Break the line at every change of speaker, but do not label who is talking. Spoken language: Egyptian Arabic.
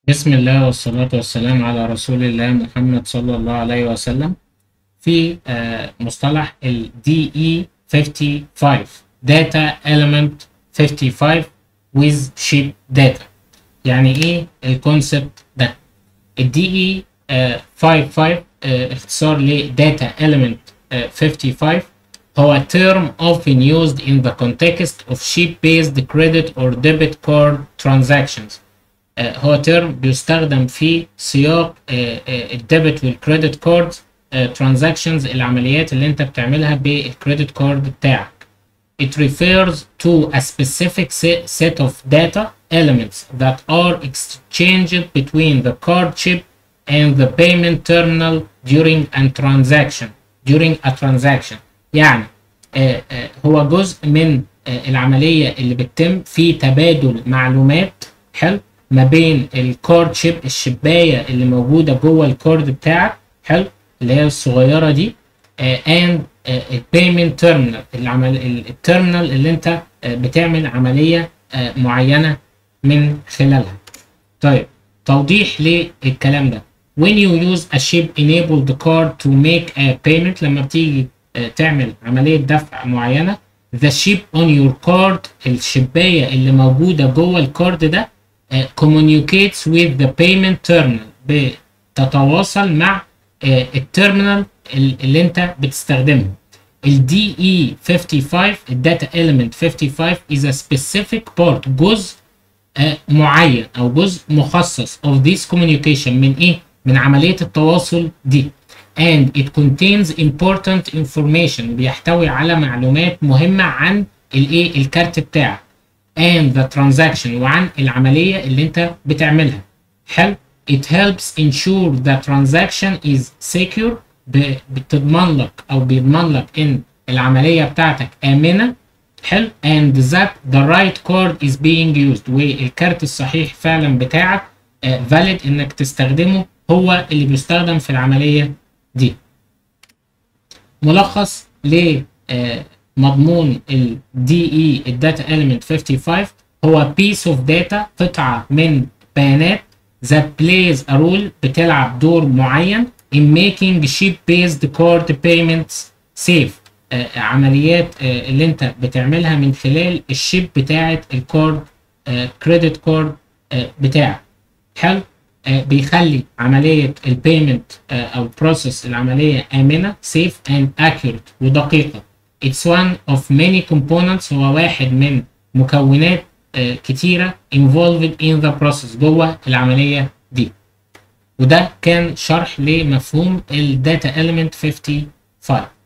بسم الله والصلاة والسلام على رسول الله محمد صلى الله عليه وسلم في آه، مصطلح ال DE55 Data Element 55 with Sheet Data يعني ايه الكونسبت ده ال DE آه، 55 آه، اختصار ل Data Element آه، 55 هو term often used in the context of sheet-based credit or debit card transactions آه، هو ترم بيستخدم في سياق الديبت والكريدت كارد ترانزاكشنز العمليات اللي انت بتعملها بالكريدت كارد بتاعك. It refers to a specific se- set of data elements that are exchanged between the card chip and the payment terminal during a transaction during a transaction يعني آه، آه، هو جزء من آه، العملية اللي بتتم في تبادل معلومات حلو ما بين الكارد شيب الشباية اللي موجودة جوه الكارد بتاعك حلو اللي هي الصغيرة دي اند البيمنت تيرمينال العمل التيرمينال اللي انت آه، بتعمل عملية آه، معينة من خلالها طيب توضيح للكلام ده when you use a chip enabled card to make a payment لما بتيجي آه، تعمل عملية دفع معينة the chip on your card الشباية اللي موجودة جوه الكارد ده آه، communicates with the payment terminal بتتواصل مع آه، التيرمينال ال- اللي انت بتستخدمه ال DE55 الداتا element 55 is a specific part جزء آه، معين او جزء مخصص of this communication من ايه من عملية التواصل دي and it contains important information بيحتوي على معلومات مهمة عن الايه الكارت بتاعك and the transaction وعن العملية اللي انت بتعملها حلو it helps ensure the transaction is secure ب- بتضمن لك او بيضمن لك ان العملية بتاعتك آمنة حلو and that the right card is being used والكارت الصحيح فعلا بتاعك آه، valid انك تستخدمه هو اللي بيستخدم في العملية دي ملخص لمضمون ال DE الداتا element 55 هو piece of data قطعة من بيانات that plays a role بتلعب دور معين in making sheet based card payments safe آه عمليات آه اللي انت بتعملها من خلال الشيب بتاعة الكارد كريدت كارد بتاعك حلو آه، بيخلي عملية البيمنت أو البروسيس العملية آمنة safe and accurate ودقيقة. It's one of many components هو واحد من مكونات آه، كتيرة involved in the process جوه العملية دي. وده كان شرح لمفهوم الداتا element 55.